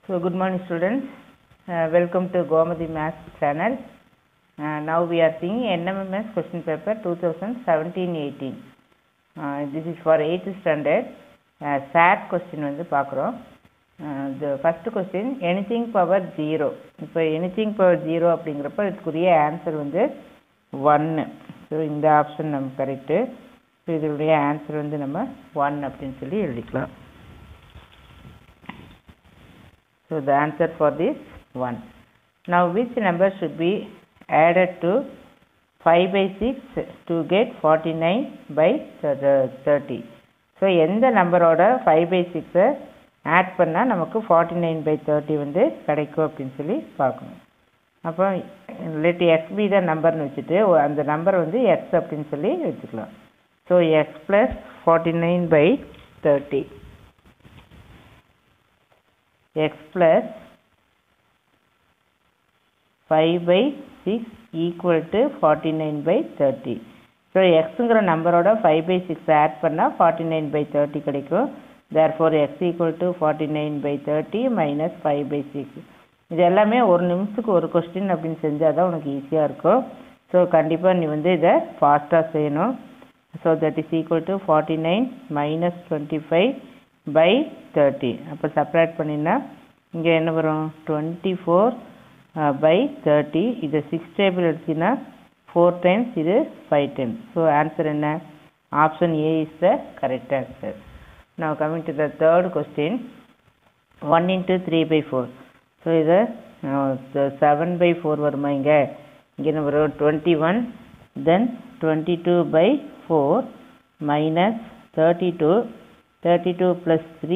So good morning students. Uh, welcome to Gomadi Maths channel. Uh, now we are seeing NMMS question paper 2017-18. Uh, this is for 8th standard. Uh, SAT question வந்து பார்க்குறோம் the first question anything power 0 இப்போ anything power 0 அப்படிங்கிறப்ப இதுக்குரிய answer வந்து ஒன்று so இந்த option நம்ம correct so இதனுடைய ஆன்சர் வந்து நம்ம ஒன் அப்படின்னு சொல்லி எழுதிக்கலாம் So the answer for this 1. Now which number should be added to 5 by 6 to get 49 by 30? So எந்த நம்பரோட ஃபைவ் பை சிக்ஸை ஆட் பண்ணால் நமக்கு ஃபார்ட்டி நைன் பை தேர்ட்டி வந்து கிடைக்கும் அப்படின்னு சொல்லி பார்க்கணும் அப்போ லெட் எக்ஸ் பி தான் நம்பர்னு வச்சுட்டு அந்த நம்பர் வந்து எக்ஸ் அப்படின்னு சொல்லி வச்சுக்கலாம் so x plus forty nine by thirty x plus 5 by 6 equal to 49 by 30. So எக்ஸுங்கிற நம்பரோட ஃபைவ் பை சிக்ஸ் ஆட் பண்ணால் ஃபார்ட்டி நைன் பை தேர்ட்டி கிடைக்கும் therefore x equal to forty nine by thirty minus five by six இது எல்லாமே ஒரு நிமிஷத்துக்கு ஒரு question அப்படின்னு செஞ்சால் தான் உனக்கு ஈஸியாக இருக்கும் ஸோ கண்டிப்பாக நீ வந்து இதை ஃபாஸ்ட்டாக செய்யணும் so that is equal to forty nine minus twenty five by thirty அப்போ செப்பரேட் பண்ணினா இங்கே என்ன வரும் டுவெண்ட்டி ஃபோர் பை தேர்ட்டி இது சிக்ஸ் டேபிள் எடுத்தீங்கன்னா ஃபோர் டைம்ஸ் இது ஃபைவ் டைம்ஸ் ஸோ ஆன்சர் என்ன option A is the correct answer நான் coming to the third question one into three by four so இதை செவன் பை ஃபோர் வருமா இங்கே இங்கே என்ன வரும் twenty one then twenty two by four minus thirty two 32 plus 3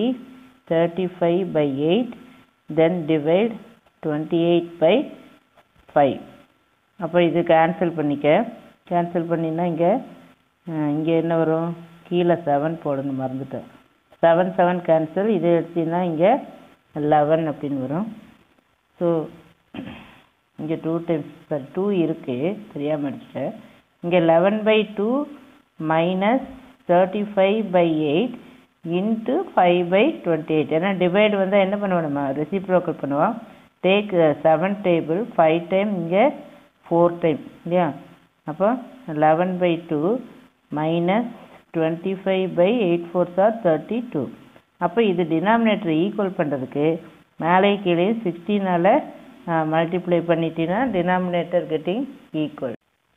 35 by 8 then divide 28 by 5 அப்போ இது cancel பண்ணிக்க கேன்சல் பண்ணினா இங்கே இங்கே என்ன வரும் கீழே செவன் போடணும் மறந்துட்டேன் செவன் செவன் கேன்சல் இது எடுத்தீங்கன்னா இங்கே லெவன் அப்படின்னு வரும் ஸோ இங்கே டூ டைம்ஸ் சார் டூ இருக்குது தெரியாமல் எடுத்துட்டேன் இங்கே eleven by two minus thirty five by eight into five by twenty eight ஏன்னா டிவைட் வந்தால் என்ன பண்ணுவோம் நம்ம ரெசிப்ரோக்கல் பண்ணுவோம் take seven table five time இங்கே ஃபோர் டைம் இல்லையா அப்போ eleven by two minus twenty five by eight fours are thirty two அப்போ இது டினாமினேட்டர் ஈக்குவல் பண்ணுறதுக்கு மேலே கீழே சிக்ஸ்டீனால் மல்டிப்ளை பண்ணிட்டீங்கன்னா denominator getting equal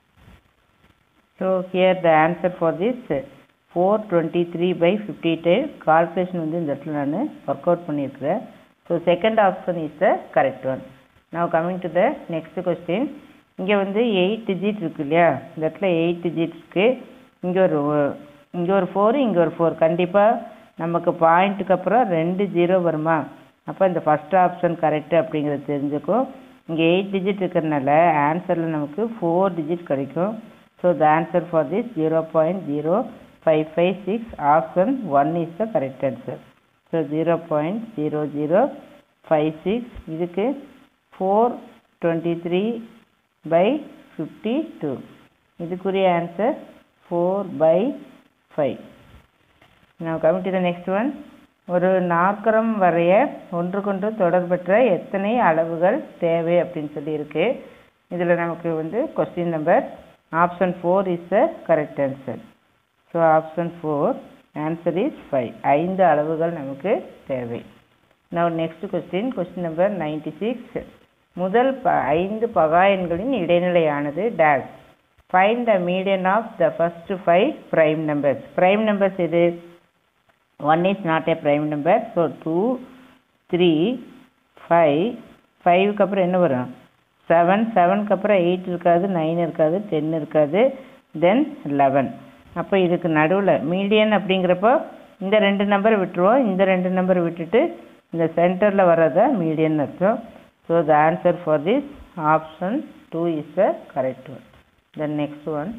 so here the answer for this four twenty three by fifty time calculation வந்து இந்த இடத்துல நான் ஒர்க் அவுட் பண்ணியிருக்கிறேன் so second option is the correct one நான் coming to the next question இங்கே வந்து eight digit இருக்கு இல்லையா இந்த இடத்துல எயிட் டிஜிட் இருக்குது இங்கே ஒரு இங்கே ஒரு ஃபோர் இங்கே ஒரு ஃபோர் கண்டிப்பாக நமக்கு பாயிண்ட்டுக்கு அப்புறம் ரெண்டு ஜீரோ வருமா அப்போ இந்த ஃபஸ்ட் ஆப்ஷன் கரெக்டு அப்படிங்கிறது தெரிஞ்சுக்கும் இங்கே எயிட் டிஜிட் இருக்கிறதுனால ஆன்சரில் நமக்கு ஃபோர் டிஜிட் கிடைக்கும் so the answer for this zero point zero five five six option one is the correct answer so zero point zero zero five six இதுக்கு four twenty three by fifty two இதுக்குரிய answer four by five நான் coming to the next one ஒரு நாற்கரம் வரைய ஒன்றுக்கொன்று தொடர்பற்ற எத்தனை அளவுகள் தேவை அப்படின்னு சொல்லி இருக்கு இதில் நமக்கு வந்து question number option four is the correct answer so option four answer is five ஐந்து அளவுகள் நமக்கு தேவை நான் next question question number ninety six முதல் ப ஐந்து பகாயன்களின் இடைநிலையானது dash find the median of the first five prime numbers prime numbers இது one is not a prime number so two three five ஃபைவுக்கு அப்புறம் என்ன வரும் செவன் செவனுக்கு அப்புறம் எயிட் இருக்காது நைன் இருக்காது டென் இருக்காது தென் லெவன் அப்போ இதுக்கு நடுவில் மீடியன் அப்படிங்கிறப்போ இந்த ரெண்டு நம்பரை விட்டுருவோம் இந்த ரெண்டு நம்பரை விட்டுட்டு இந்த சென்டரில் வர்றத மீடியன் அர்த்தம் so the answer for this option two is the correct one then next one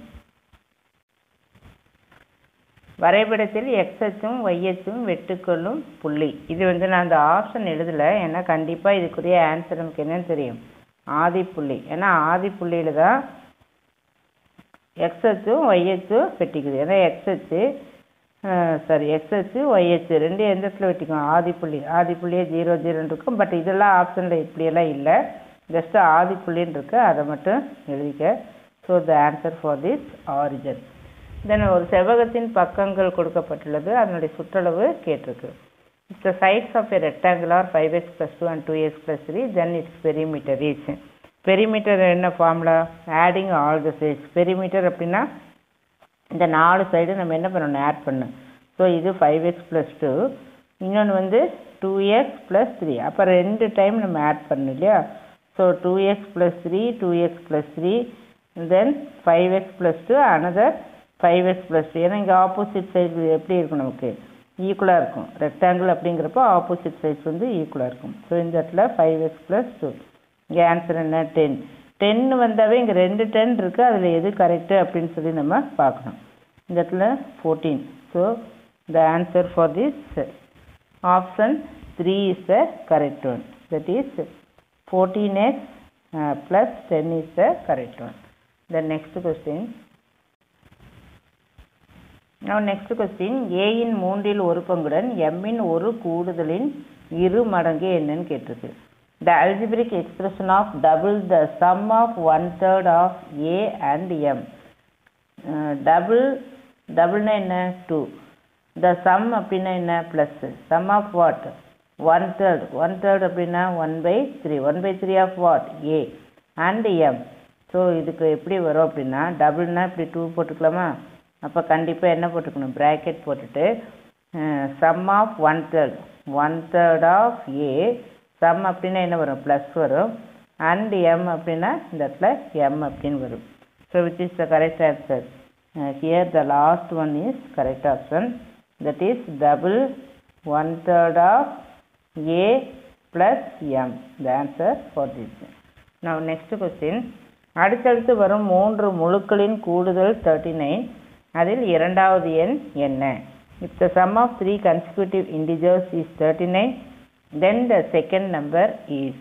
வரைபடத்தில் எக்ஸ் அச்சும் ஒய் அச்சும் வெட்டுக்கொள்ளும் புள்ளி இது வந்து நான் அந்த ஆப்ஷன் எழுதலை ஏன்னா கண்டிப்பாக இதுக்குரிய ஆன்சர் நமக்கு என்னன்னு தெரியும் ஆதி புள்ளி ஏன்னா ஆதி புள்ளியில் தான் எக்ஸ் அச்சும் ஒய் அச்சும் வெட்டிக்குது ஏன்னா எக்ஸ் அச்சு சாரி எக்ஸ்ஹெச் ஒய்ஹெச் ரெண்டு எந்த இடத்துல வெட்டிக்கும் ஆதி புள்ளி ஆதி புள்ளியே ஜீரோ ஜீரோன்னு இருக்கும் பட் இதெல்லாம் ஆப்ஷனில் இப்படியெல்லாம் இல்லை ஜஸ்ட் ஆதி புள்ளின்னு இருக்கு அதை மட்டும் எழுதிக்க so the answer for this origin then ஒரு செவ்வகத்தின் பக்கங்கள் கொடுக்கப்பட்டுள்ளது அதனுடைய சுற்றளவு கேட்டிருக்கு If the sides of a rectangle are 5x plus 2 and 2x plus 3, then its perimeter is. Perimeter என்ன formula adding all the sides perimeter அப்படின்னா இந்த நாலு சைடு நம்ம என்ன பண்ணணும் ஆட் பண்ணணும் ஸோ இது ஃபைவ் எக்ஸ் ப்ளஸ் டூ இன்னொன்று வந்து டூ எக்ஸ் ப்ளஸ் த்ரீ அப்போ ரெண்டு டைம் நம்ம ஆட் பண்ணணும் இல்லையா so two x plus three two x plus three then five x plus two another five x plus two ஏன்னா இங்கே ஆப்போசிட் சைடு எப்படி இருக்கும் நமக்கு ஈக்குவலாக இருக்கும் ரெக்டாங்கிள் அப்படிங்கிறப்போ ஆப்போசிட் சைட்ஸ் வந்து ஈக்குவலாக இருக்கும் ஸோ இந்த இடத்துல ஃபைவ் எக்ஸ் ப்ளஸ் டூ இங்கே ஆன்சர் என்ன டென் டென்னு வந்தாவே இங்கே ரெண்டு டென் இருக்குது அதில் எது கரெக்டு அப்படின்னு சொல்லி நம்ம பார்க்கணும் இந்த இடத்துல fourteen so the answer for this option three is the correct one that is fourteen x plus ten is the correct one the next question Now next question A இன் மூன்றில் ஒரு பங்குடன் M இன் ஒரு கூடுதலின் இரு மடங்கு என்னன்னு கேட்டிருக்கு The algebraic expression of double the sum of one third of A and M. Uh, double டபுள்னா என்ன two த sum அப்படின்னா என்ன plus sum of what one third one third அப்படின்னா one by three one by three of what A and M so இதுக்கு எப்படி வரும் அப்படின்னா டபுள்னா இப்படி two போட்டுக்கலாமா அப்போ கண்டிப்பாக என்ன போட்டுக்கணும் ப்ராக்கெட் போட்டுட்டு sum of one third one third of A sum அப்படின்னா என்ன வரும் ப்ளஸ் வரும் அண்ட் எம் அப்படின்னா இந்த இடத்துல எம் அப்படின்னு வரும் so which is the correct answer here the last one is correct option that is double one third of a plus m the answer for this now next question அடுத்தடுத்து வரும் மூன்று முழுக்களின் கூடுதல் thirty nine அதில் இரண்டாவது எண் என்ன if the sum of three consecutive integers is 39 then the second number is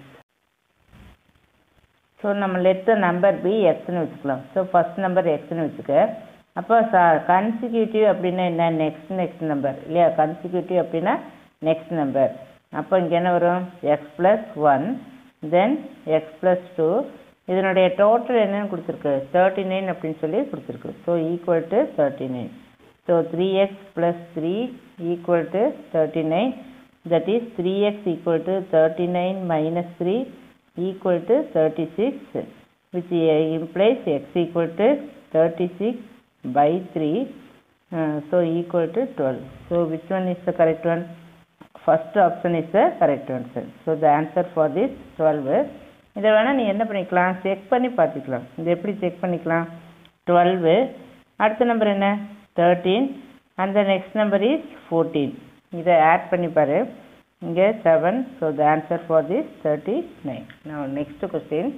so நம்ம let the number be எக்ஸ்னு வச்சுக்கலாம் ஸோ ஃபஸ்ட் நம்பர் எக்ஸ்னு வச்சுக்க அப்போ ச கன்சிக்யூட்டிவ் அப்படின்னா என்ன நெக்ஸ்ட் நெக்ஸ்ட் நம்பர் இல்லையா கன்சிக்யூட்டிவ் அப்படின்னா நெக்ஸ்ட் நம்பர் அப்போ இங்கே என்ன வரும் x plus one then x plus two இதனுடைய டோட்டல் என்னன்னு கொடுத்துருக்கு தேர்ட்டி நைன் அப்படின்னு சொல்லி கொடுத்துருக்கு so equal to thirty nine so three x plus three equal to thirty nine that is three x equal to thirty nine minus three equal to 36 which implies x equal to 36 by 3 uh, so equal to 12 so which one is the correct one first option is the correct answer so the answer for this 12 இதை வேணால் நீ என்ன பண்ணிக்கலாம் check பண்ணி பார்த்துக்கலாம் இது எப்படி check பண்ணிக்கலாம் டுவெல்வு அடுத்த நம்பர் என்ன தேர்ட்டீன் அந்த நெக்ஸ்ட் நம்பர் இஸ் ஃபோர்டீன் இதை ஆட் பண்ணி பாரு இங்கே seven so the answer for this thirty nine நான் next question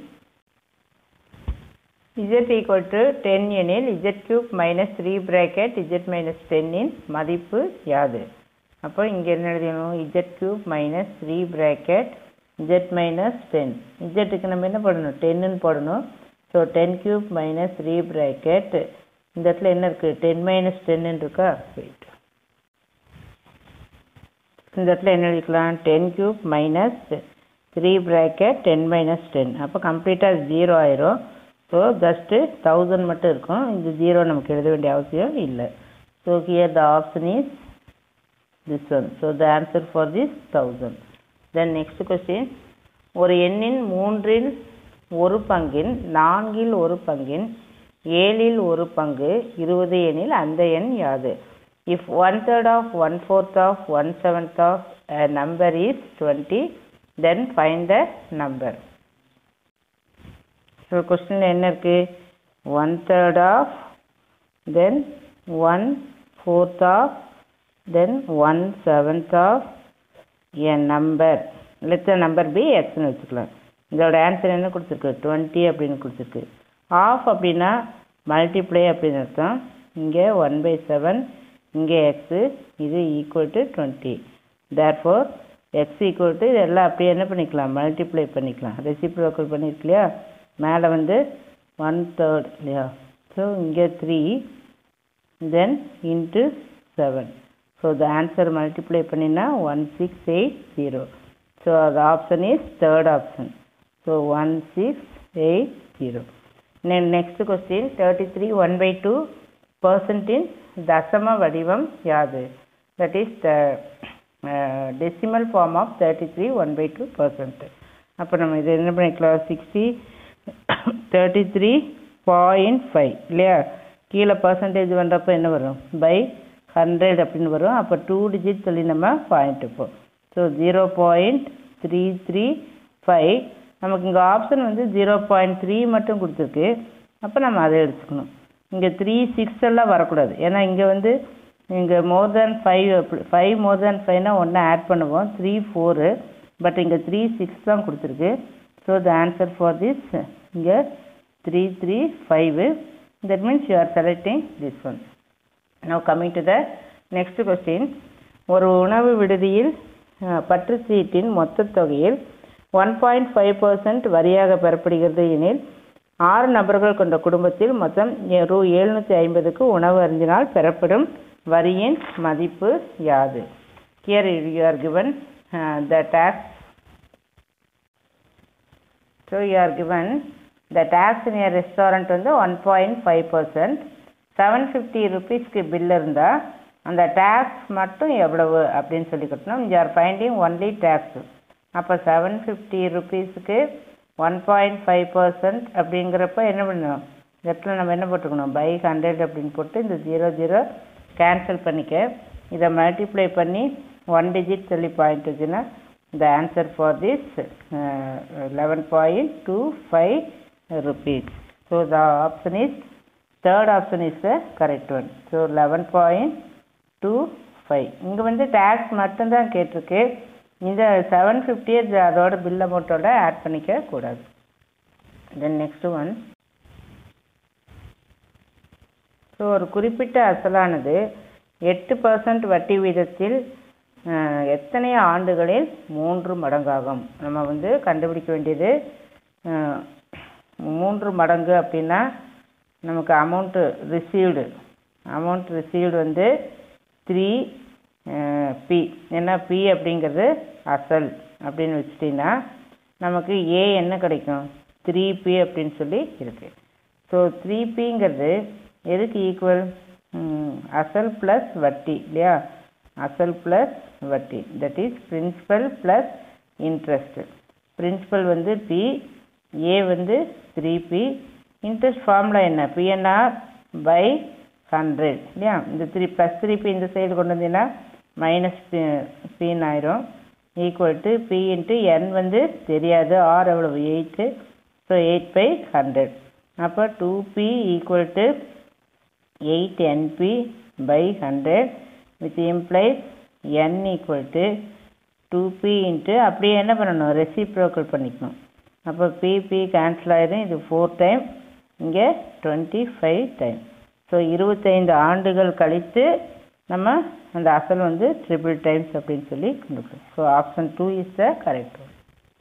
z equal to ten எனில் z cube minus three bracket z minus டென்னின் மதிப்பு யாது அப்போ இங்கே என்ன எழுதணும் z cube minus three bracket z minus ten இசட்டுக்கு நம்ம என்ன போடணும் டென்னுன்னு போடணும் so ten cube minus three bracket இந்த இடத்துல என்ன இருக்குது டென் மைனஸ் டென்னு இருக்கா வெயிட் இந்த இடத்துல என்ன எழுதிக்கலாம் ten cube minus three bracket ten minus ten அப்போ கம்ப்ளீட்டாக ஜீரோ ஆயிரும் ஸோ ஜஸ்ட்டு தௌசண்ட் மட்டும் இருக்கும் இது ஜீரோ நமக்கு எழுத வேண்டிய அவசியம் இல்லை so here the option is this one so the answer for this thousand then next question ஒரு எண்ணின் மூன்றில் ஒரு பங்கின் நான்கில் ஒரு பங்கின் ஏழில் ஒரு பங்கு இருபது எண்ணில் அந்த எண் யாது if one third of one fourth of one seventh of a number is 20 then find the number so question என்ன இருக்கு one third of then one fourth of then one seventh of a number let the number be x னு வச்சுக்கலாம் இதோட answer என்ன கொடுத்துருக்கு twenty அப்படின்னு கொடுத்துருக்கு of அப்படின்னா மல்டிப்ளை அப்படின்னு அர்த்தம் இங்கே ஒன் பை செவன் இங்கே எக்ஸு இது equal to twenty therefore x equal to இதெல்லாம் அப்படியே என்ன பண்ணிக்கலாம் மல்டிப்ளை பண்ணிக்கலாம் ரெசிப்ரோக்கல் பண்ணியிருக்கு இல்லையா மேலே வந்து ஒன் தேர்ட் இல்லையா ஸோ இங்கே three then into seven so the answer multiply பண்ணினா one six eight zero so the option is third option so one six eight zero next question thirty three one by two பர்சன்டின் தசம வடிவம் யாது that is the decimal form of thirty three one by two percent அப்போ நம்ம இது என்ன பண்ணிக்கலாம் sixty thirty three point five இல்லையா கீழே பர்சன்டேஜ் பண்ணுறப்ப என்ன வரும் பை ஹண்ட்ரட் அப்படின்னு வரும் அப்போ டூ டிஜிட் சொல்லி நம்ம பாயிண்ட் வைப்போம் so zero point three three five நமக்கு இங்கே ஆப்ஷன் வந்து ஜீரோ பாயிண்ட் த்ரீ மட்டும் கொடுத்துருக்கு அப்போ நம்ம அதை எடுத்துக்கணும் இங்கே த்ரீ சிக்ஸ் எல்லாம் வரக்கூடாது ஏன்னா இங்கே வந்து இங்கே மோர் தேன் ஃபைவ் ஃபைவ் மோர் தேன் ஃபைவ்னா ஒன்று ஆட் பண்ணுவோம் த்ரீ ஃபோரு பட் இங்கே த்ரீ சிக்ஸ் தான் கொடுத்துருக்கு so the answer for this இங்கே three three five that means you are selecting this one now coming to the next question ஒரு உணவு விடுதியில் அஹ், பற்று சீட்டின் மொத்த தொகையில் ஒன் பாயிண்ட் ஃபைவ் பர்சன்ட் வரியாக பெறப்படுகிறது எனில் ஆறு நபர்கள் கொண்ட குடும்பத்தில் மொத்தம் எ- ரூ எழுநூற்றி ஐம்பதுக்கு உணவு அருந்தினால் பெறப்படும் வரியின் மதிப்பு யாது here you are given uh, the tax so you are given the tax in a restaurant வந்து one point five percent seven fifty ருபீஸ்க்கு பில் இருந்தால் அந்த டேக்ஸ் மட்டும் எவ்வளவு அப்படின்னு சொல்லி கட்டணும் you are finding only tax அப்போ செவன் ஃபிஃப்டி ருபீஸுக்கு ஒன் பாயிண்ட் ஃபைவ் பர்சன்ட் அப்படிங்கிறப்ப என்ன பண்ணணும் இந்த இடத்துல நம்ம என்ன போட்டுக்கணும் பை ஹண்ட்ரட் அப்படின்னு போட்டு இந்த ஜீரோ ஜீரோ கேன்சல் பண்ணிக்க இதை மல்டிப்ளை பண்ணி ஒன் டிஜிட் சொல்லி பாயிண்ட் வச்சுன்னா the answer for this uh, 11.25 rupees. So the option is third option is the correct one. So 11.25 இங்கே வந்து டேக்ஸ் மட்டும்தான் கேட்டிருக்கு இந்த செவன் ஃபிஃப்டி அதோட பில் அமௌண்ட்டோட ஆட் பண்ணிக்க கூடாது தென் நெக்ஸ்ட் ஒன் ஸோ ஒரு குறிப்பிட்ட அசலானது எட்டு பர்சன்ட் வட்டி வீதத்தில் அஹ், எத்தனை ஆண்டுகளில் மூன்று மடங்காகும் நம்ம வந்து கண்டுபிடிக்க வேண்டியது அஹ், மூன்று மடங்கு அப்படின்னா நமக்கு அமௌண்ட்டு ரிசீவ்டு அமௌண்ட் ரிசீவ்டு வந்து த்ரீ பி ஏன்னா பி அப்படிங்கிறது அசல் அப்படின்னு வச்சிட்டிங்கன்னா நமக்கு ஏ என்ன கிடைக்கும் த்ரீ பி அப்படின்னு சொல்லி இருக்கு ஸோ த்ரீ பிங்கிறது எதுக்கு ஈக்குவல் அசல் ப்ளஸ் வட்டி இல்லையா அசல் ப்ளஸ் வட்டி that is principal plus interest principal வந்து பி ஏ வந்து த்ரீ பி இன்ட்ரெஸ்ட் ஃபார்முலா என்ன பிஎன்ஆர் பை ஹண்ட்ரட் இல்லையா இந்த த்ரீ ப்ளஸ் த்ரீ பி இந்த சைடு கொண்டு வந்தீங்கன்னா மைனஸ் பி பின்னு ஆயிரும் equal to P into N வந்து தெரியாது ஆர் எவ்வளவு eight so eight by hundred அப்போ two P equal to eight NP by hundred which implies N equal to two P into அப்படியே என்ன பண்ணணும் ரெசிப்ரோக்கல் பண்ணிக்கணும் அப்போ பிபி கேன்சல் ஆயிடும் இது ஃபோர் டைம் இங்கே டுவெண்ட்டி ஃபைவ் டைம் ஸோ இருபத்தைந்து ஆண்டுகள் கழித்து நம்ம அந்த அசல் வந்து ட்ரிபிள் டைம்ஸ் அப்படின்னு சொல்லி கொடுக்குறோம் so option two is the correct one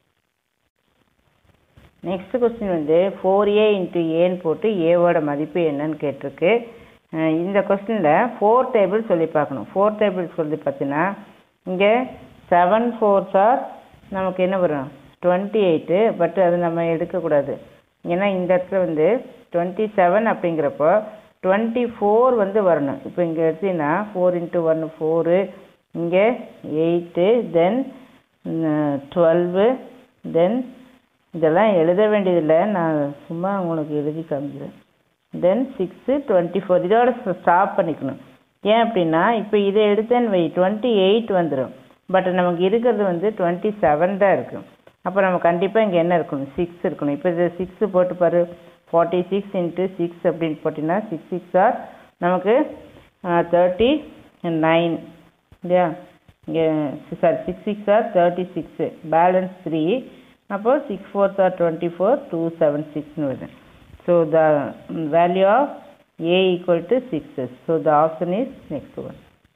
next question வந்து ஃபோர் ஏ இன்ட்டு ஏன்னு போட்டு ஏவோட மதிப்பு என்னன்னு கேட்டிருக்கு அஹ் இந்த கொஸ்டினில் ஃபோர் டேபிள் சொல்லி பார்க்கணும் ஃபோர் டேபிள் சொல்லி பார்த்தீங்கன்னா இங்கே செவன் ஃபோர்ஸ் ஆர் நமக்கு என்ன வரும் டுவெண்ட்டி எயிட்டு பட் அது நம்ம எடுக்கக்கூடாது ஏன்னா இந்த இடத்துல வந்து டுவெண்ட்டி செவன் அப்படிங்கிறப்போ டுவெண்ட்டி ஃபோர் வந்து வரணும் இப்போ இங்கே எடுத்தீங்கன்னா ஃபோர் இன்ட்டு ஒன் ஃபோரு இங்கே எயிட்டு தென் டுவெல்வு தென் இதெல்லாம் எழுத வேண்டியதில்லை நான் சும்மா உங்களுக்கு எழுதி காமிக்கிறேன் தென் சிக்ஸு டுவெண்ட்டி ஃபோர் இதோட ஸ்டாப் பண்ணிக்கணும் ஏன் அப்படின்னா இப்போ இதை எடுத்தேன்னு வை டுவெண்ட்டி எயிட் வந்துடும் பட் நமக்கு இருக்கிறது வந்து டுவெண்ட்டி செவன் தான் இருக்கும் அப்போ நம்ம கண்டிப்பாக இங்கே என்ன இருக்கணும் சிக்ஸ் இருக்கணும் இப்போ இது சிக்ஸு போட்டு பாரு ஃபார்ட்டி சிக்ஸ் இன்ட்டு சிக்ஸ் அப்படின்னு போட்டிங்கன்னா சிக்ஸ் சிக்ஸ் ஆர் நமக்கு தேர்ட்டி நைன் இல்லையா இங்கே sorry six six are thirty six balance three அப்போ six fourth are twenty four two seven six வருது so the value of A equal to sixes so the option is next one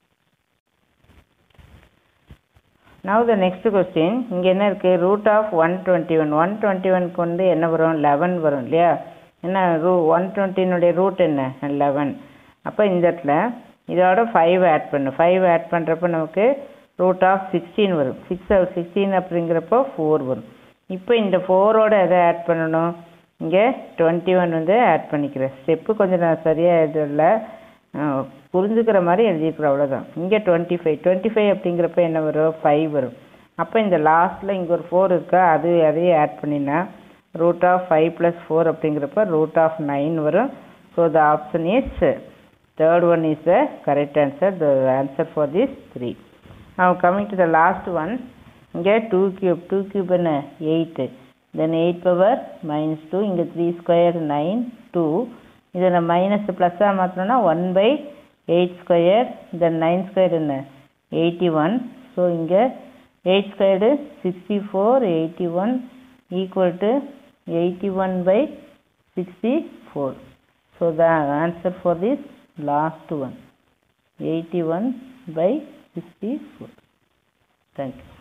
now the next question இங்கே என்ன இருக்குது root of one twenty one one twenty ஒன்க்கு வந்து என்ன வரும் eleven வரும் இல்லையா என்ன ரூ ஒன் டுவெண்ட்டினுடைய ரூட் என்ன லெவன் அப்போ இந்த இடத்துல இதோட ஃபைவ் ஆட் பண்ணு ஃபைவ் ஆட் பண்ணுறப்ப நமக்கு ரூட் ஆஃப் சிக்ஸ்டீன் வரும் சிக்ஸ் சிக்ஸ்டீன் அப்படிங்கிறப்போ ஃபோர் வரும் இப்போ இந்த ஃபோரோட எதை ஆட் பண்ணணும் இங்கே டுவெண்ட்டி ஒன் வந்து ஆட் பண்ணிக்கிறேன் ஸ்டெப்பு கொஞ்சம் நான் சரியாக எழுதல புரிஞ்சுக்கிற மாதிரி எழுதியிருக்கிறேன் அவ்வளோதான் இங்கே டுவெண்ட்டி ஃபைவ் டுவெண்ட்டி ஃபைவ் அப்படிங்கிறப்ப என்ன வரும் ஃபைவ் வரும் அப்போ இந்த லாஸ்ட்டில் இங்கே ஒரு ஃபோர் இருக்கா அது அதையும் ஆட் பண்ணினா root of five plus four அப்படிங்கிறப்ப ரூட் ஆஃப் நைன் வரும் so the option is third one is the correct answer the answer for this three now coming to the last one இங்கே two cube two cube என்ன eight then eight power minus two இங்கே three square nine two இதை நம்ம minus ப்ளஸ்ஸாக மாற்றணும்னா one by eight square then nine square என்ன eighty one so இங்கே eight squared sixty four eighty one equal to eighty one by sixty four so the answer for this last one eighty one by 64. Thank you.